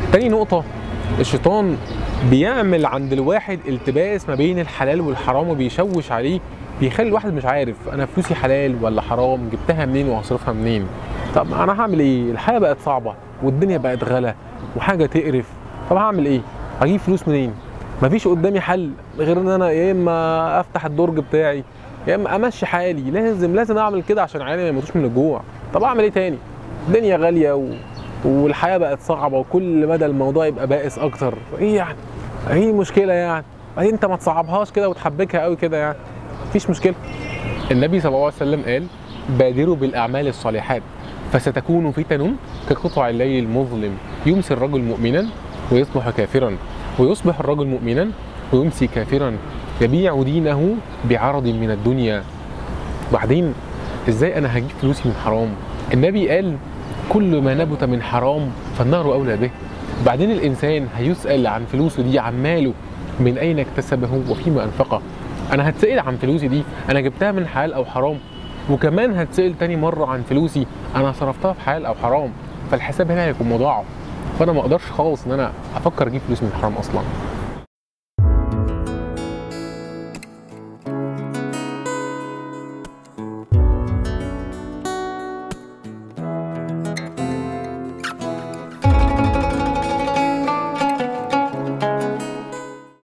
تاني نقطة الشيطان بيعمل عند الواحد التباس ما بين الحلال والحرام وبيشوش عليه بيخلي الواحد مش عارف انا فلوسي حلال ولا حرام جبتها منين وهصرفها منين طب انا هعمل ايه الحياة بقت صعبة والدنيا بقت غلا وحاجة تقرف طب هعمل ايه هجيب فلوس منين مفيش قدامي حل غير ان انا يا اما افتح الدرج بتاعي يا اما امشي حالي لازم لازم اعمل كده عشان عيالي ما يموتوش من الجوع طب اعمل ايه تاني الدنيا غاليه و... والحياه بقت صعبه وكل مدى الموضوع يبقى بائس اكتر ايه يعني ايه المشكله يعني ايه انت ما تصعبهاش كده وتحبكها قوي كده يعني مفيش مشكله النبي صلى الله عليه وسلم قال بادروا بالاعمال الصالحات فستكون فتن كقطع الليل المظلم يمسي الرجل مؤمنا ويصبح كافرا ويصبح الرجل مؤمنا ويمسي كافرا يبيع دينه بعرض من الدنيا بعدين ازاي انا هجيب فلوسي من حرام النبي قال كل ما نبت من حرام فالنار اولى به بعدين الانسان هيسال عن فلوسه دي عن ماله من اين اكتسبه وفيما انفقه انا هتسال عن فلوسي دي انا جبتها من حلال او حرام وكمان هتسال تاني مره عن فلوسي انا صرفتها في حلال او حرام فالحساب هنا هيكون مضاعف فانا ما اقدرش خالص ان انا افكر اجيب فلوس من الحرام اصلا